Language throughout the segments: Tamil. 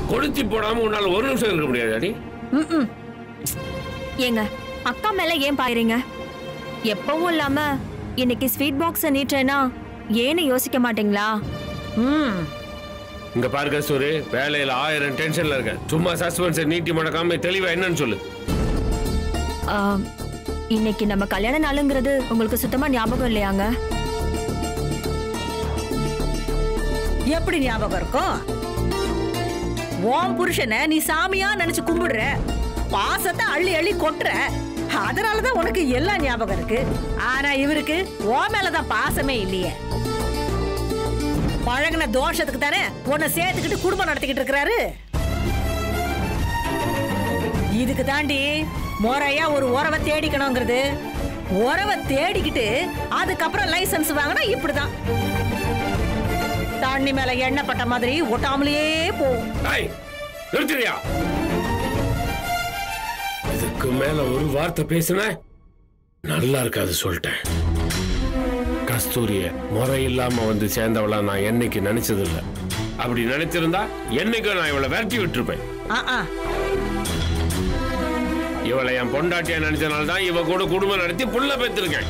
கொளுத்தி போடாம உன்னால ஒரு நிமிஷம் இருக்க முடியாது அடி ம்ம். ஏங்க அக்கா மேல ஏன் பாக்குறீங்க எப்பவும் இல்லாம இன்னைக்கு ஸ்வீட் பாக்ஸ நீட்டேனா ஏன்னு யோசிக்க மாட்டீங்களா ம் இங்க பாரு கஸ்தூரி வேலையில ஆயிரம் டென்ஷன்ல இருக்க சும்மா சஸ்பென்ஸை நீட்டி முடக்காம தெளிவா என்னன்னு சொல்லு ஆ, இன்னைக்கு நம்ம கல்யாண நாளுங்கிறது உங்களுக்கு சுத்தமா ஞாபகம் இல்லையாங்க எப்படி ஞாபகம் இருக்கும் உன் புருஷனை நீ சாமியா நினைச்சு கும்பிடுற பாசத்தை அள்ளி அள்ளி கொட்டுற அதனாலதான் உனக்கு எல்லாம் ஞாபகம் இருக்கு ஆனா இவருக்கு உன் மேலதான் பாசமே இல்லையே பழகுன தோஷத்துக்கு தானே உன்னை சேர்த்துக்கிட்டு குடும்பம் நடத்திக்கிட்டு இருக்கிறாரு இதுக்கு தாண்டி முறையா ஒரு உறவை தேடிக்கணுங்கிறது உறவை தேடிக்கிட்டு அதுக்கப்புறம் லைசென்ஸ் வாங்கினா இப்படிதான் தண்ணி மேல எண்ணெய் பட்ட மாதிரி ஒட்டாமலேயே போகும் டேய் நிறுத்துறியா இதுக்கு மேல ஒரு வார்த்தை பேசுன நல்லா இருக்காது சொல்லிட்டேன் கஸ்தூரிய முறை இல்லாம வந்து சேர்ந்தவளா நான் என்னைக்கு நினைச்சது இல்ல அப்படி நினைச்சிருந்தா என்னைக்கும் நான் இவளை விரட்டி விட்டுருப்பேன் ஆ, ஆ. இவளை என் பொண்டாட்டியா நினைச்சனால தான் இவ கூட குடும்பம் நடத்தி புள்ள பெற்றிருக்கேன்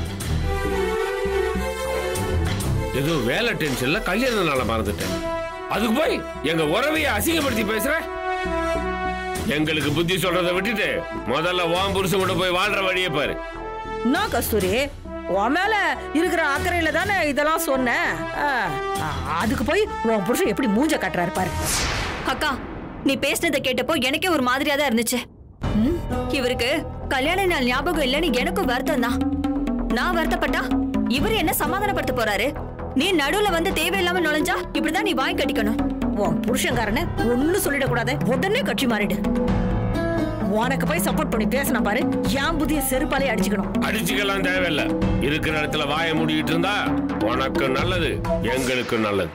ஏதோ வேலை டென்ஷன்ல கல்யாண நாள மறந்துட்டேன் அதுக்கு போய் எங்க உறவைய அசிங்கப்படுத்தி பேசுற எங்களுக்கு புத்தி சொல்றதை விட்டுட்டு முதல்ல வாம் புருஷன் கூட போய் வாழ்ற வழியை பாரு என்ன கஸ்தூரி உன் மேல இருக்கிற அக்கறையில தானே இதெல்லாம் சொன்னேன் ஆ, ஆ, அதுக்கு போய் உன் புருஷன் எப்படி மூஞ்ச கட்டுறாரு பாரு அக்கா நீ பேசினதை கேட்டப்போ எனக்கே ஒரு மாதிரியா தான் இருந்துச்சு ம், இவருக்கு கல்யாண நாள் ஞாபகம் இல்லைன்னு எனக்கும் வருத்தம் தான் நான் வருத்தப்பட்டா இவர் என்ன சமாதானப்படுத்த போறாரு நீ நடுவுல வந்து தேவையில்லாம நுழைஞ்சா இப்படிதான் நீ வாய் கட்டிக்கணும் உன் புருஷன்காரனை ஒண்ணு சொல்லிடக்கூடாது உடனே கட்சி மாறிடு உனக்கு போய் சப்போர்ட் பண்ணி பேசின பாரு என் புதிய செருப்பாலே அடிச்சுக்கணும் அடிச்சுக்கலாம் தேவையில்ல இருக்கிற இடத்துல வாயை மூடிக்கிட்டு இருந்தா உனக்கு நல்லது எங்களுக்கு நல்லது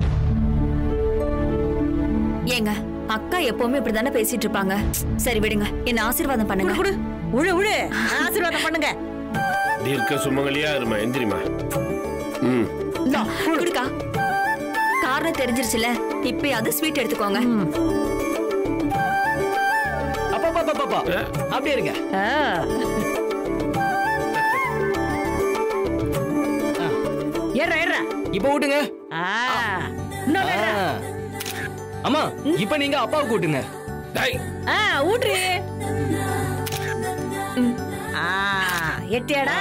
ஏங்க அக்கா எப்பவுமே இப்படிதானே பேசிட்டு இருப்பாங்க சரி விடுங்க என்ன ஆசீர்வாதம் பண்ணுங்க குடு உழு உழு ஆசீர்வாதம் பண்ணுங்க தீர்க்க சுமங்கலியா இருமா எந்திரிமா ம் இந்தா, குடு. குடுக்கா காரணம் தெரிஞ்சிருச்சுல இப்பயாவது ஸ்வீட் எடுத்துக்கோங்க அப்பா அப்பா அப்பா, அப்பா அப்படியே இருங்க ஆ. ஏறுடா, ஏறுடா. இப்போ ஊட்டுங்க ஆ. இன்னொன்னு ஆ. ஏறுடா. அம்மா இப்போ நீங்க அப்பாவை கூட்டுங்க டேய் ஆ, ஊட்ரி. ஆ, எட்டியாடா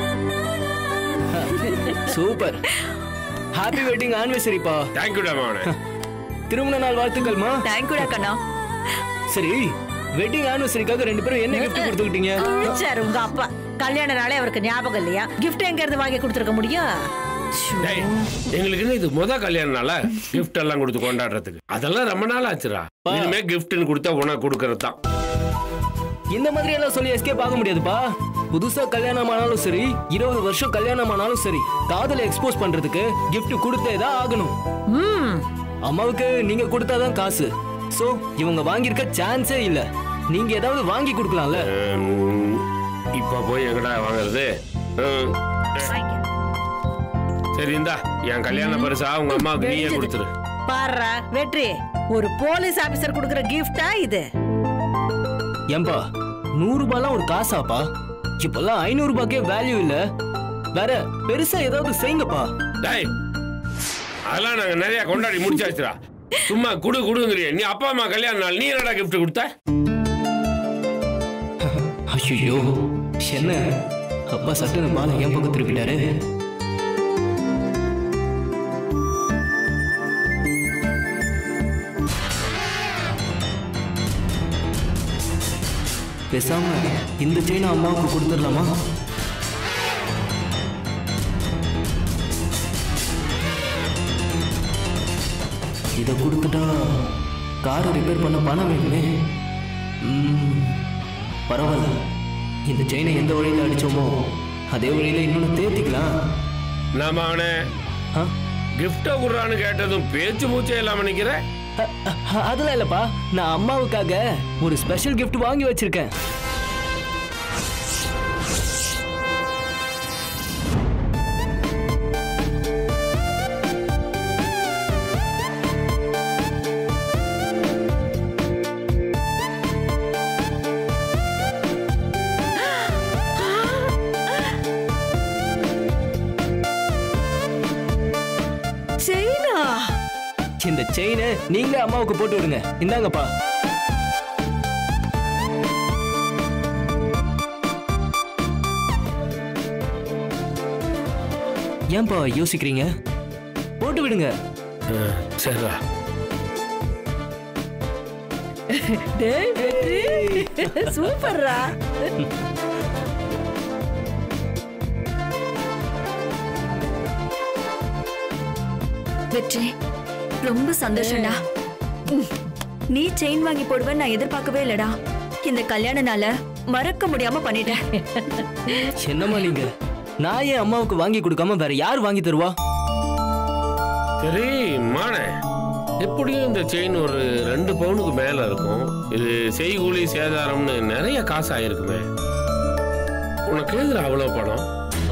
சூப்பர் ஹாப்பி வெட்டிங் ஆனிவர்சரிப்பா தேங்க்யூடா மவனே திருமண நாள் வாழ்த்துக்கள்மா தேங்க்யூடா கண்ணா சரி வெட்டிங் ஆனிவர்சரிக்காக ரெண்டு பேரும் என்ன gift கொடுத்துக்கிட்டீங்க கிழிச்சாரு உங்க அப்பா கல்யாண நாளே அவருக்கு ஞாபகம் இல்லையா கிஃப்ட் எங்க இருந்து வாங்கி கொடுத்துருக்க முடியும் டேய் எங்களுக்கு என்ன இது முத கல்யாணம்னால gift எல்லாம் கொடுத்து கொண்டாடுறதுக்கு அதெல்லாம் ரொம்ப நாள் ஆச்சுடா இனிமே கிஃப்ட்னு கொடுத்தா உனக்கு கொடுக்கறது தான் இந்த மாதிரி எல்லாம் சொல்லி எஸ்கேப் ஆக முடியாதுப்பா புதுசா கல்யாணம் ஆனாலும் சரி இருபது வருஷம் கல்யாணம் ஆனாலும் சரி காதலை எக்ஸ்போஸ் பண்றதுக்கு gift கொடுத்தே தான் ஆகணும் ம் அம்மாவுக்கு நீங்க கொடுத்தாதான் காசு சோ இவங்க வாங்கியிருக்க சான்ஸே இல்ல நீங்க ஏதாவது வாங்கி கொடுக்கலாம்ல உம், இப்ப போய் எங்கடா வாங்குறது உம், வாங்கிக்க. சரி இந்தா என் கல்யாண பரிசா உங்க அம்மாவுக்கு நீயே கொடுத்துரு பாருடா வெற்றி ஒரு போலீஸ் ஆபீசர் கொடுக்கிற கிஃப்டா இது ஏன்பா நூறு ரூபாய்லாம் ஒரு காசாப்பா இப்பெல்லாம் ஐநூறு ரூபாய்க்கே வேல்யூ இல்ல வேற பெருசா ஏதாவது செய்யுங்கப்பா டேய் அதெல்லாம் நாங்க நிறைய கொண்டாடி முடிச்சாச்சுடா சும்மா குடு குடுங்கிறிய நீ அப்பா அம்மா கல்யாண நாள் நீ என்னடா gift கொடுத்த ஐயோ என்ன அப்பா சட்டுன்னு பாலை என் பக்கம் திருப்பிட்டாரு பேசாம இந்த செயினை அம்மாவுக்கு கொடுத்துடலாமா இதை கொடுத்துட்டா காரை ரிப்பேர் பண்ண பணம் வேணுமே ம், பரவாயில்ல இந்த செயினை எந்த வழியில் அடிச்சோமோ அதே வழியில் இன்னொன்று தேர்த்திக்கலாம் நாம அவனை ஆ? கிஃப்ட குடுறான்னு கேட்டதும் பேச்சு மூச்சே இல்லாம நிக்கிற அ- அ- அதெல்லாம் இல்லப்பா நான் அம்மாவுக்காக ஒரு ஸ்பெஷல் gift வாங்கி வச்சிருக்கேன் இந்த செயினை நீங்களே அம்மாவுக்கு போட்டு விடுங்க இந்தாங்கப்பா ஏன்பா யோசிக்கிறீங்க போட்டு விடுங்க அஹ், சரிடா டேய் வெற்றி சூப்பர்ரா வெற்றி ரொம்ப சந்தோஷம்டா ம். நீ செயின் வாங்கி போடுவேன்னு நான் எதிர்பார்க்கவே இல்லடா இந்த கல்யாண நாள மறக்க முடியாம பண்ணிட்டேன் என்னம்மா நீங்க நான் ஏன் அம்மாவுக்கு வாங்கி கொடுக்காம வேற யார் வாங்கி தருவா சரி மானே எப்படியும் இந்த செயின் ஒரு ரெண்டு பவுனுக்கு மேல இருக்கும் இது செய்கூலி சேதாரம்னு நிறைய காசு ஆயிருக்குமே உனக்கு எதுல அவ்வளவு பணம்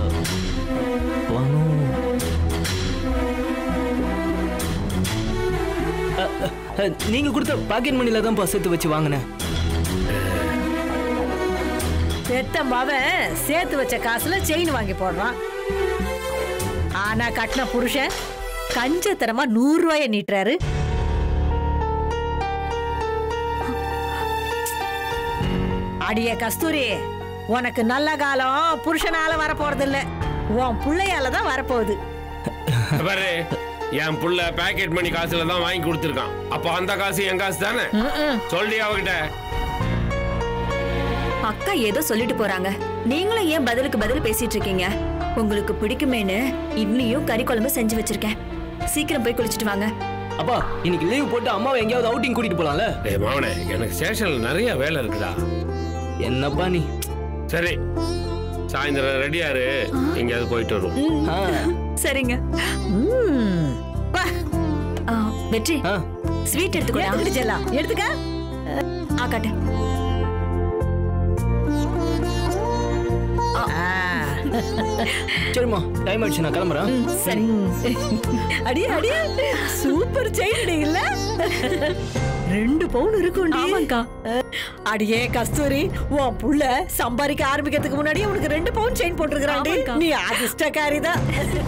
பணம் அ, அ, அ, நீங்க கொடுத்த பாக்கெட் மணில தான் சேர்த்து வச்சு வாங்கினேன் பெத்த மவன் சேர்த்து வச்ச காசுல செயின் வாங்கி போடுறான் ஆனா கட்டின புருஷன் கஞ்சத்தனமா நூறு ரூபாய நீட்டுறாரு அடியே கஸ்தூரி உனக்கு நல்ல காலம் புருஷனால வரப்போறது இல்ல உன் பிள்ளையால தான் வரப்போகுது பாரு என் புள்ள பாக்கெட் மணி காசுல தான் வாங்கி கொடுத்துருக்கான் அப்போ அந்த காசு என் காசு தானே சொல்லி அவகிட்ட அக்கா ஏதோ சொல்லிட்டு போறாங்க நீங்களும் ஏன் பதிலுக்கு பதில் பேசிட்டு இருக்கீங்க உங்களுக்கு பிடிக்குமேன்னு இன்னியும் கறி குழம்பு செஞ்சு வச்சிருக்கேன் சீக்கிரம் போய் குளிச்சிட்டு வாங்க அப்பா இன்னைக்கு லீவ் போட்டு அம்மாவை எங்கேயாவது அவுட்டிங் கூட்டிட்டு போலாம்ல டேய் மாவனே எனக்கு ஸ்டேஷன்ல நிறைய வேலை இருக்குடா என்னப்பா நீ சரி சாயந்தரம் ரெடியாரு எங்கேயாவது போயிட்டு வருவோம் ஆ, சரிங்க ம். வா, ஆ, வெற்றி ஆ, ஸ்வீட் எடுத்துக்கோ எடுத்துக்கிட்டு செல்லாம் எடுத்துக்க ஆ காட்டு ஆ. சரிம்மா டைம் ஆயிடுச்சு நான் கிளம்புறேன் ம், சரி அடியே அடியே சூப்பர் செயின் இல்ல ரெண்டு பவுன் இருக்கும் ஆமாக்கா. அடியே கஸ்தூரி உன் புள்ள சம்பாதிக்க ஆரம்பிக்கிறதுக்கு முன்னாடியே உனக்கு ரெண்டு பவுன் செயின் போட்டிருக்கிறான்டி ஆமாக்கா. நீ அதிர்ஷ்டக்காரி தான்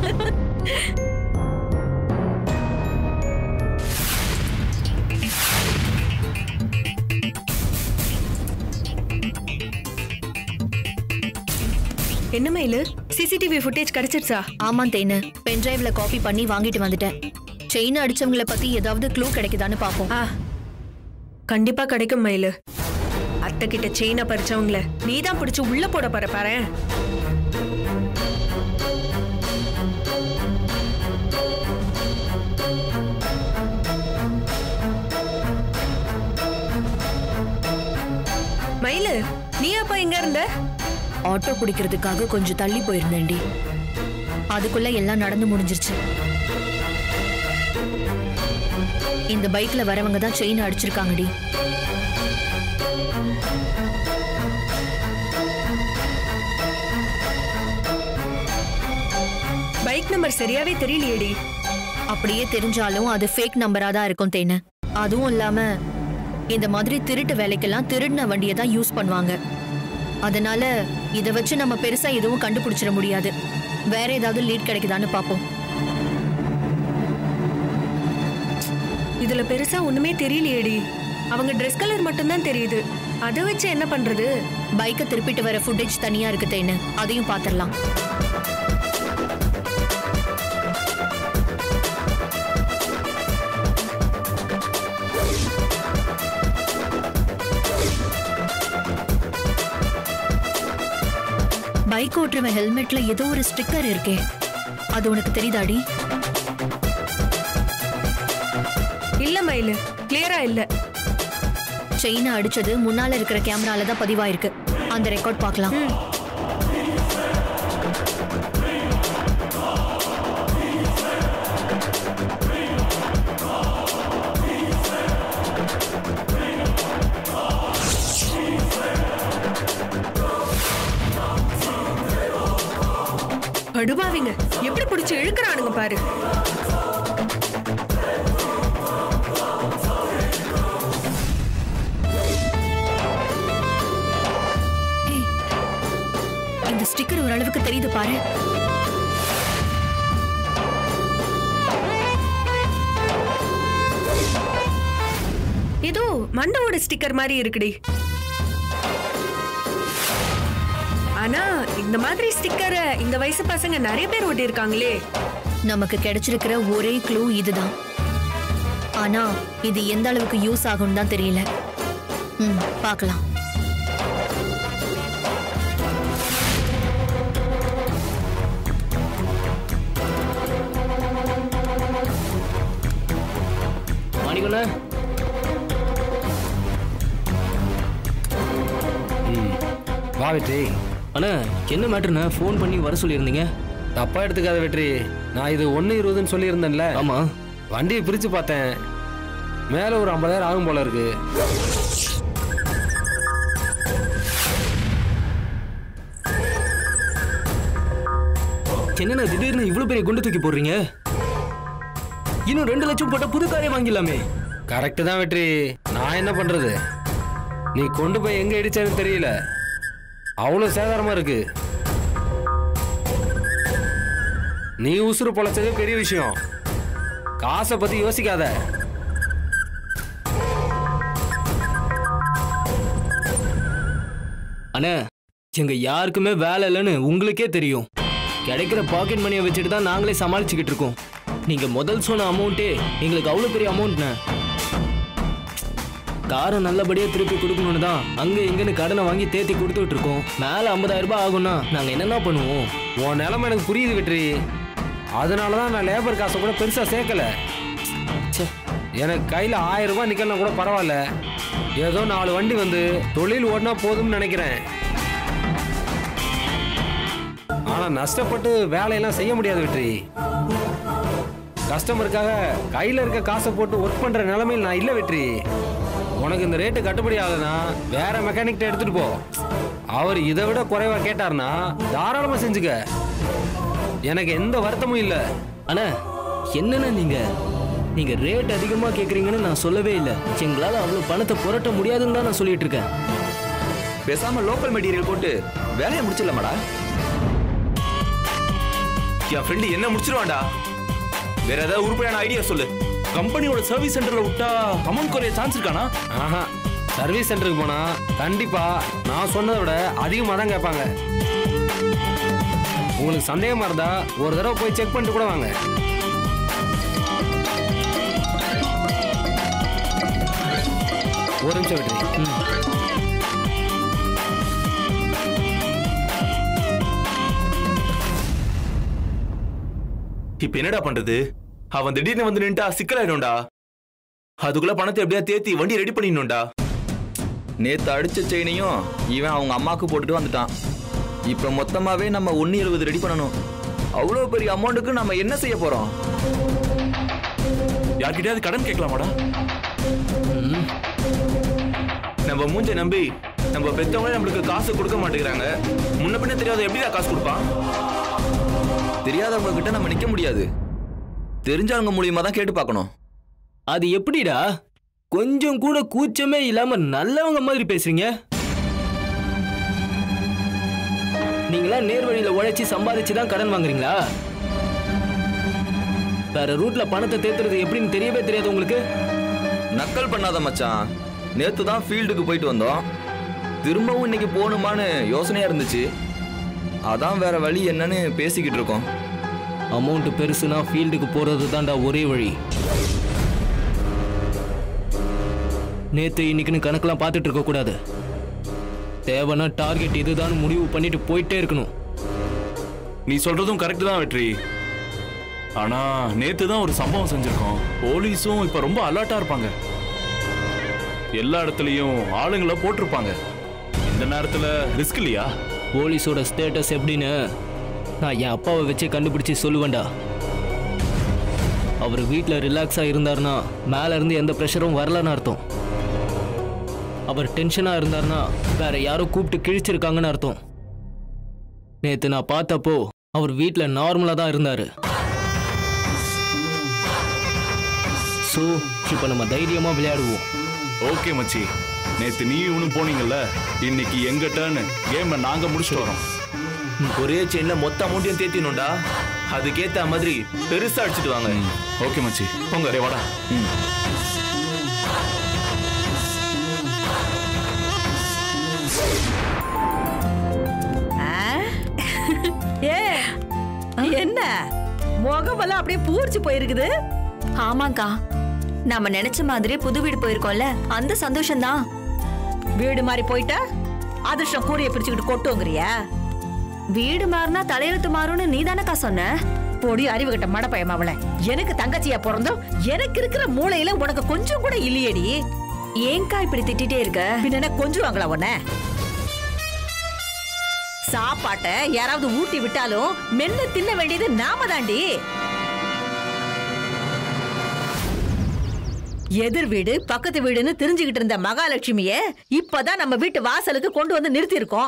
என்ன மயிலு சிசிடிவி ஃபுட்டேஜ் கிடைச்சிருச்சா ஆமா தேனு பென்டிரைவ்ல காப்பி பண்ணி வாங்கிட்டு வந்துட்டேன் செயின் அடிச்சவங்கள பத்தி ஏதாவது க்ளூ கிடைக்குதான்னு பாப்போம் ஆ கண்டிப்பா கிடைக்கும் மயிலு அத்தை கிட்ட செயினை பறிச்சவங்கள நீ தான் பிடிச்சு உள்ள போட போற பாரு மயிலு நீ அப்ப எங்க இருந்த ஆட்டோ பிடிக்கிறதுக்காக கொஞ்சம் தள்ளி போயிருந்தேன்டி அதுக்குள்ள எல்லாம் நடந்து முடிஞ்சிருச்சு இந்த பைக்ல வரவங்க தான் செயின் அடிச்சிருக்காங்கடி பைக் நம்பர் சரியாவே தெரியலையேடி அப்படியே தெரிஞ்சாலும் அது ஃபேக் நம்பரா தான் இருக்கும் தேனு அதுவும் இல்லாம இந்த மாதிரி திருட்டு வேலைக்கெல்லாம் திருடின வண்டியை தான் யூஸ் பண்ணுவாங்க அதனால இதை வச்சு நம்ம பெருசா எதுவும் கண்டுபிடிச்சிட முடியாது வேற ஏதாவது லீட் கிடைக்குதான்னு பாப்போம் இதுல பெருசா ஒண்ணுமே தெரியலையேடி அவங்க Dress கலர் மட்டும்தான் தெரியுது அதை வச்சு என்ன பண்றது பைக்கை திருப்பிட்டு வர ஃபுட்டேஜ் தனியா இருக்கு தேனு அதையும் பாத்திரலாம் பைக் ஓட்டுறவன் ஹெல்மெட்ல ஏதோ ஒரு ஸ்டிக்கர் இருக்கே அது உனக்கு தெரியுதாடி இல்ல மயிலு கிளியரா இல்ல செயினை அடிச்சது முன்னால இருக்கிற கேமரால தான் பதிவாயிருக்கு அந்த ரெக்கார்ட் பார்க்கலாம் படுபாவிங்க எப்படி பிடிச்சு இழுக்கிறானுங்க பாரு ஏய், இந்த ஸ்டிக்கர் ஓரளவுக்கு தெரியுது பாரு ஏதோ மண்டவோட ஸ்டிக்கர் மாதிரி இருக்குடி ஆனா இந்த மாதிரி ஸ்டிக்கரை இந்த வயசு பசங்க நிறைய பேர் ஒட்டி இருக்காங்களே நமக்கு கிடைச்சிருக்கிற ஒரே க்ளூ இதுதான் ஆனா இது எந்த அளவுக்கு யூஸ் ஆகும்னு தான் தெரியல ம் பார்க்கலாம் மாணிக்கண்ண வா வெற்றி அண்ணா என்ன மேட்டர்ண்ணா ஃபோன் பண்ணி வர சொல்லியிருந்தீங்க தப்பா எடுத்துக்காத வெற்றி நான் இது ஒன்று இருபதுன்னு சொல்லியிருந்தேன்ல ஆமா வண்டியை பிரிச்சு பார்த்தேன் மேலே ஒரு ஐம்பதாயிரம் ஆகும் போல இருக்கு என்னண்ணா திடீர்னு இவ்வளவு பெரிய குண்டு தூக்கி போடுறீங்க இன்னும் ரெண்டு லட்சம் போட்டா புது காரை வாங்கிடலாமே கரெக்டு தான் வெற்றி நான் என்ன பண்றது நீ கொண்டு போய் எங்க இடிச்சேன்னு தெரியல அவ்வளோ சேதாரமா இருக்கு நீ உசுறு பொழைச்சது பெரிய விஷயம் காசை பத்தி யோசிக்காத அண்ணா எங்க யாருக்குமே வேலை இல்லைன்னு உங்களுக்கே தெரியும் கிடைக்கிற பாக்கெட் மணியை வச்சுட்டு தான் நாங்களே சமாளிச்சுக்கிட்டு இருக்கோம் நீங்க முதல் சொன்ன அமௌண்ட்டே எங்களுக்கு அவ்வளோ பெரிய அமௌண்ட்ண்ணே காரை நல்லபடியா திருப்பி கொடுக்கணும்னு தான் அங்க இங்கன்னு கடனை வாங்கி தேத்தி கொடுத்துட்டு இருக்கோம் மேல ஐம்பதாயிரம் ரூபாய் ஆகும்னா நாங்க என்னென்ன பண்ணுவோம் உன் நிலைமை எனக்கு புரியுது வெற்றி அதனால தான் நான் லேபர் காசை கூட பெருசா சேர்க்கல ச்சே, எனக்கு கையில் ஆயிரம் ரூபாய் நிக்கலாம் கூட பரவாயில்ல ஏதோ நாலு வண்டி வந்து தொழில் ஓடினா போதும்னு நினைக்கிறேன் ஆனா நஷ்டப்பட்டு வேலையெல்லாம் செய்ய முடியாது வெற்றி கஸ்டமருக்காக கையில இருக்க காசை போட்டு ஒர்க் பண்ற நிலைமையில் நான் இல்லை வெற்றி உனக்கு இந்த ரேட்டு கட்டுப்படி ஆகுதுன்னா வேற மெக்கானிக்கிட்ட எடுத்துட்டு போ அவர் இதை விட குறைவா கேட்டார்னா தாராளமா செஞ்சுக்க எனக்கு எந்த வருத்தமும் இல்லை அண்ணா என்னண்ணா நீங்க நீங்க ரேட் அதிகமா கேக்குறீங்கன்னு நான் சொல்லவே இல்லை எங்களால அவ்வளவு பணத்தை புரட்ட முடியாதுன்னு தான் நான் சொல்லிட்டு இருக்கேன் பேசாம லோக்கல் மெட்டீரியல் போட்டு வேலையை முடிச்சிடலாமாடா என் ஃப்ரெண்டு என்ன முடிச்சிருவான்டா வேற ஏதாவது உருப்படியான ஐடியா சொல்லு கம்பெனியோட சர்வீஸ் சென்டர்ல விட்டா அமௌண்ட் குறைய சான்ஸ் இருக்கானா ஆஹா சர்வீஸ் சென்டருக்கு போனா கண்டிப்பா நான் சொன்னதை விட அதிகமாக தான் கேட்பாங்க உங்களுக்கு சந்தேகமா இருந்தா ஒரு தடவை போய் செக் பண்ணிட்டு கூட வாங்க ஒரு நிமிஷம் வெற்றி இப்ப என்னடா பண்றது அவன் திடீர்னு வந்து நின்ட்டா சிக்கலாயிடும்டா அதுக்குள்ள பணத்தை எப்படியா தேத்தி வண்டி ரெடி பண்ணிடணும்டா நேத்து அடிச்ச செயினையும் இவன் அவங்க அம்மாக்கு போட்டுட்டு வந்துட்டான் இப்ப மொத்தமாவே நம்ம ஒன்னு எழுபது ரெடி பண்ணணும் அவ்வளோ பெரிய அமௌண்ட்டுக்கு நம்ம என்ன செய்ய போறோம் யார்கிட்டயாவது கடன் கேட்கலாமாடா நம்ம மூஞ்ச நம்பி நம்ம பெத்தவங்களே நம்மளுக்கு காசு கொடுக்க மாட்டேங்கிறாங்க முன்ன பின்ன தெரியாத எப்படிடா காசு கொடுப்பான் தெரியாதவங்க கிட்ட நம்ம நிக்க முடியாது தெரிஞ்சவங்க மூலியமா தான் கேட்டு பார்க்கணும் அது எப்படிடா கொஞ்சம் கூட கூச்சமே இல்லாம நல்லவங்க மாதிரி பேசுறீங்க நீங்களா நேர் வழியில உழைச்சி சம்பாதிச்சு தான் கடன் வாங்குறீங்களா வேற ரூட்ல பணத்தை தேத்துறது எப்படின்னு தெரியவே தெரியாது உங்களுக்கு நக்கல் பண்ணாத மச்சான் நேத்து தான் ஃபீல்டுக்கு போயிட்டு வந்தோம் திரும்பவும் இன்னைக்கு போகணுமான்னு யோசனையா இருந்துச்சு அதான் வேற வழி என்னன்னு பேசிக்கிட்டு இருக்கோம் அமௌண்ட் பெருசுனா ஃபீல்டுக்கு போறது தான்டா ஒரே வழி நேத்து இன்னைக்குன்னு கணக்கெல்லாம் பார்த்துட்டு இருக்க கூடாது தேவைன்னா டார்கெட் இதுதான் முடிவு பண்ணிட்டு போயிட்டே இருக்கணும் நீ சொல்றதும் கரெக்ட் தான் வெற்றி ஆனா நேத்து தான் ஒரு சம்பவம் செஞ்சிருக்கோம் போலீஸும் இப்ப ரொம்ப அலர்ட்டா இருப்பாங்க எல்லா இடத்துலயும் ஆளுங்களை போட்டிருப்பாங்க இந்த நேரத்துல ரிஸ்க் இல்லையா போலீஸோட ஸ்டேட்டஸ் எப்படின்னு நான் என் அப்பாவை வச்சு கண்டுபிடிச்சு சொல்லுவேன்டா அவர் வீட்டில் ரிலாக்ஸாக இருந்தாருன்னா மேலே இருந்து எந்த ப்ரெஷரும் வரலன்னு அர்த்தம் அவர் டென்ஷனாக இருந்தாருன்னா வேற யாரோ கூப்பிட்டு கிழிச்சிருக்காங்கன்னு அர்த்தம் நேற்று நான் பார்த்தப்போ அவர் வீட்டில் நார்மலாக தான் இருந்தார் ஸோ இப்போ நம்ம தைரியமாக விளையாடுவோம் ஓகே மச்சி நேத்து நீ இவனும் போனீங்கல்ல இன்னைக்கு எங்க டர்ன் கேமை நாங்க முடிச்சுட்டு வரோம் ஒரே செயின்ல மொத்த அமௌண்ட்டையும் தேத்தினும்டா அதுக்கேத்த மாதிரி பெருசா அடிச்சிட்டு வாங்க ஓகே மச்சி போங்க டேய் வாடா முகமெல்லாம் அப்படியே பூரிச்சு போயிருக்குது ஆமாக்கா நாம நினைச்ச மாதிரி புது வீடு போயிருக்கோம்ல அந்த சந்தோஷம்தான் வீடு மாதிரி போயிட்டா அதிர்ஷ்டம் கூடைய பிரிச்சுக்கிட்டு கொட்டுங்கிறியா வீடு மாறினா தலையெழுத்து மாறும்னு நீ தானக்கா சொன்ன பொடி அறிவு கிட்ட மடப்பயம் அவளை எனக்கு தங்கச்சியா பிறந்தோம் எனக்கு இருக்கிற மூளையில உனக்கு கொஞ்சம் கூட இல்லையேடி ஏன்க்கா இப்படி திட்டிட்டே இருக்க பின்ன என்ன கொஞ்சுவாங்களா உன்ன சாப்பாட்டை யாராவது ஊட்டி விட்டாலும் மென்னு தின்ன வேண்டியது நாம தாண்டி எதிர் வீடு பக்கத்து வீடுன்னு தெரிஞ்சுக்கிட்டு இருந்த மகாலட்சுமிய இப்பதான் நம்ம வீட்டு வாசலுக்கு கொண்டு வந்து நிறுத்தி இருக்கோம்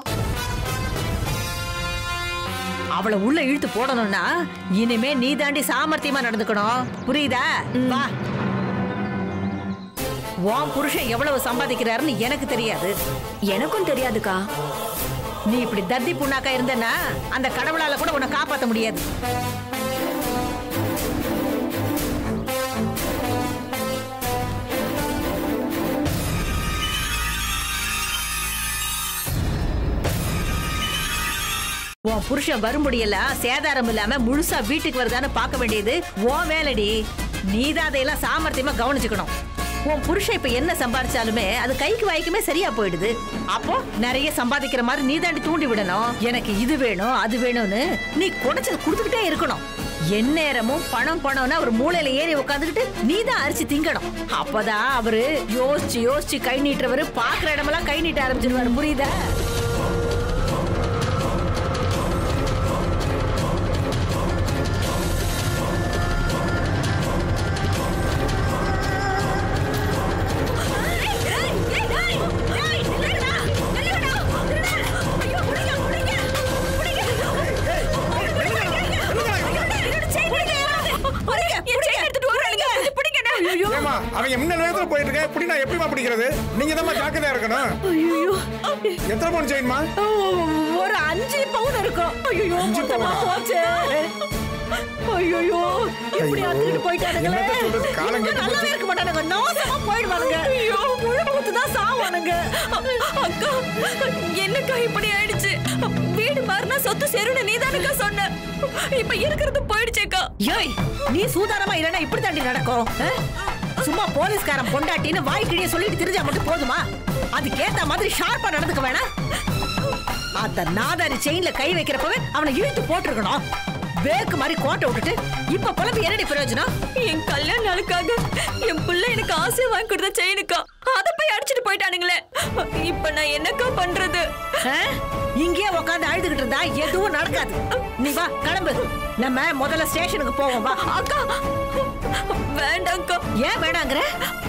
அவளை உள்ள இழுத்து போடணும்னா இனிமே நீ தாண்டி சாமர்த்தியமா நடந்துக்கணும் புரியுதா வா உன் புருஷன் எவ்வளவு சம்பாதிக்கிறாருன்னு எனக்கு தெரியாது எனக்கும் தெரியாதுக்கா நீ இப்படி தத்தி புண்ணாக்கா இருந்தனா அந்த கடவுளால கூட உன்னை காப்பாத்த முடியாது உன் புருஷன் வரும்படியெல்லாம் சேதாரம் இல்லாம முழுசா வீட்டுக்கு வருதான்னு பார்க்க வேண்டியது உன் வேலைடி நீதான் அதையெல்லாம் சாமர்த்தியமா கவனிச்சுக்கணும் உன் புருஷன் இப்ப என்ன சம்பாதிச்சாலுமே அது கைக்கு வாய்க்குமே சரியா போயிடுது அப்போ நிறைய சம்பாதிக்கிற மாதிரி நீ தாண்டி தூண்டி விடணும் எனக்கு இது வேணும் அது வேணும்னு நீ குடைச்சல் கொடுத்துக்கிட்டே இருக்கணும் எந்நேரமும் பணம் பணம்னு அவர் மூளையில ஏறி உட்காந்துக்கிட்டு நீ தான் அரிசி திங்கணும் அப்பதான் அவரு யோசிச்சு யோசிச்சு கை நீட்டுறவரு பாக்குற இடமெல்லாம் கை நீட்ட ஆரம்பிச்சிருவாரு புரியுதா ஏமா அவங்க முன்ன நேரத்துல போயிட்டு இருக்க இப்படி நான் எப்படிமா பிடிக்கிறது நீங்க தான் ஜாக்கிரதையா இருக்கணும் எத்தனை பவுன் செயின்மா ஒரு அஞ்சு பவுன் இருக்கும் ஐயோ அஞ்சு மொத்தமா பவுனா? போச்சு ஐயோ இப்படி ஐயோ, அத்துக்கிட்டு போயிட்டானுங்களே என்னத்த சொல்றது, காலம் இவங்க கெட்டு நல்லாவே போச்சு. இருக்க மாட்டானுங்க நாசமா போயிடுவானுங்க ஐயோ முழுமுத்து தான் சாவானுங்க அக்கா என்னக்கா இப்படி ஆயிடுச்சு வீடு மாறினா சொத்து சேரும்னு நீ தானக்கா சொன்ன இப்ப இருக்கிறது போயிடுச்சேக்கா ஏய் நீ சூதானமா இல்லைன்னா இப்படி தாண்டி நடக்கும் ஆ? சும்மா போலீஸ்காரன் பொண்டாட்டின்னு வாய் கிழிய சொல்லிட்டு தெரிஞ்சா மட்டும் போதுமா அதுக்கேத்த மாதிரி ஷார்ப்பா நடந்துக்க வேணாம் அந்த நாதாரி செயின்ல கை வைக்கிறப்பவே அவனை இழுத்து போட்டிருக்கணும் பேக்கு மாதிரி கோட்டை விட்டுட்டு இப்ப புலம்பு என்னடி பிரயோஜனம் என் கல்யாண நாளுக்காக என் பிள்ளை எனக்கு ஆசை வாங்கி கொடுத்த செயினுக்கா அத போய் அடிச்சிட்டு போயிட்டானுங்களே இப்ப நான் என்னக்கா பண்றது ஆ? இங்கேயே உட்காந்து அழுதுகிட்டு இருந்தா எதுவும் நடக்காது நீ வா கிளம்பு நம்ம முதல்ல ஸ்டேஷனுக்கு போவோம் வா அக்கா வேண்டாம்க்கா ஏன் வேணாங்கிற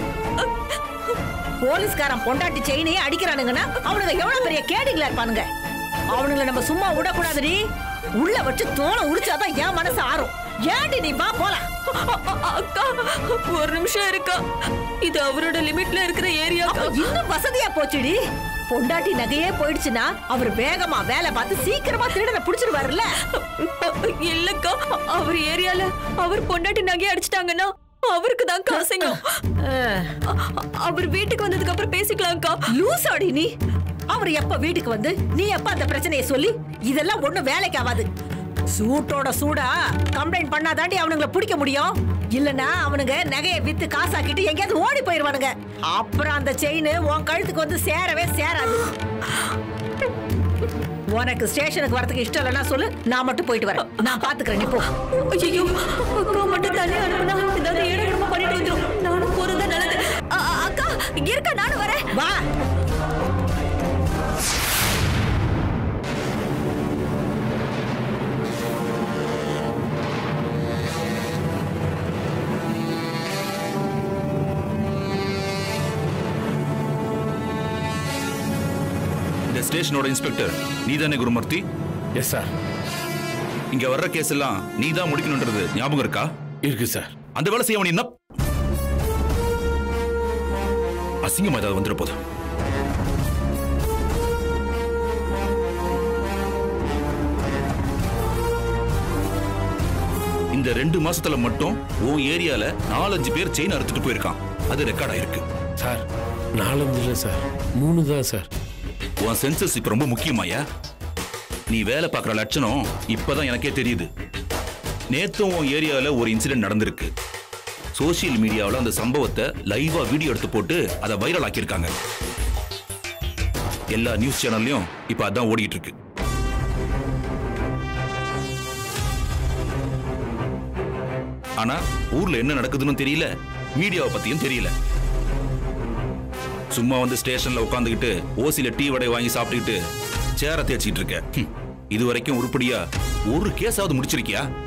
போலீஸ்காரன் பொண்டாட்டி செயினையே அடிக்கிறானுங்கன்னா அவனுங்க எவ்வளவு பெரிய கேடிங்களா இருப்பானுங்க அவனுங்களை நம்ம சும்மா விடக்கூடாதுடி உள்ள வச்சு தோலை உரிச்சாதான் என் மனசு ஆறும் ஏன்டி நீ வா போலாம் அக்கா ஒரு நிமிஷம் இருக்கா இது அவரோட லிமிட்ல இருக்கிற ஏரியா அப்ப இன்னும் வசதியா போச்சுடி பொண்டாட்டி நகையே போயிடுச்சுன்னா அவர் வேகமா வேலை பார்த்து சீக்கிரமா திருடனை புடிச்சிருவாருல்ல இல்லக்கா அவர் ஏரியால அவர் பொண்டாட்டி நகையை அடிச்சிட்டாங்கன்னா அவருக்கு தான் காசுங்க அவர் வீட்டுக்கு வந்ததுக்கு அப்புறம் பேசிக்கலாம்க்கா லூசாடி நீ அவர் எப்ப வீட்டுக்கு வந்து நீ எப்ப அந்த பிரச்சனையை சொல்லி இதெல்லாம் ஒண்ணும் வேலைக்கு ஆகாது சூட்டோட சூடா கம்ப்ளைண்ட் பண்ணாதாண்டி அவனுங்களை பிடிக்க முடியும் இல்லனா அவனுங்க நகையை வித்து காசாக்கிட்டு எங்கேயாவது ஓடி போயிருவானுங்க அப்புறம் அந்த செயின் உன் கழுத்துக்கு வந்து சேரவே சேராது உனக்கு ஸ்டேஷனுக்கு வரதுக்கு இஷ்டம் இல்லைன்னா சொல்லு நான் மட்டும் போயிட்டு வரேன் நான் பாத்துக்கிறேன் நீ போ ஐயோ அக்கா மட்டும் தனியா அனுப்புனா ஏதாவது ஏடகடமா பண்ணிட்டு வந்துரும் நானும் போறது நல்லது அ- அ- அக்கா இருக்கா நானும் வரேன் வா இந்த ஸ்டேஷனோட இன்ஸ்பெக்டர் நீதானே குருமூர்த்தி எஸ் சார் இங்க வர்ற கேஸ் எல்லாம் நீ தான் முடிக்கணுன்றது ஞாபகம் இருக்கா இருக்கு சார் அந்த வேலை செய்ய என்ன அசிங்கமா ஏதாவது வந்துட போதும் இந்த ரெண்டு மாசத்துல மட்டும் உன் ஏரியால நாலஞ்சு பேர் செயின் அறுத்துட்டு போயிருக்கான் அது ரெக்கார்ட் ஆயிருக்கு சார் நாலஞ்சு இல்லை சார் மூணு தான் சார் உன் சென்சஸ் இப்ப ரொம்ப முக்கியமாயா நீ வேலை பார்க்குற லட்சணம் இப்பதான் எனக்கே தெரியுது நேத்தும் உன் ஏரியால ஒரு இன்சிடென்ட் நடந்திருக்கு சோஷியல் மீடியாவில் அந்த சம்பவத்தை லைவா வீடியோ எடுத்து போட்டு அதை வைரல் ஆக்கியிருக்காங்க எல்லா நியூஸ் சேனல்லையும் இப்ப அதான் ஓடிட்டு இருக்கு ஆனா ஊர்ல என்ன நடக்குதுன்னு தெரியல மீடியாவை பத்தியும் தெரியல சும்மா வந்து ஸ்டேஷன்ல உட்காந்துக்கிட்டு ஓசில டீ வடை வாங்கி சாப்பிட்டுக்கிட்டு சேர தேய்ச்சிட்டு இருக்க ஹம், இது வரைக்கும் உருப்படியா ஒரு கேஸாவது முடிச்சிருக்கியா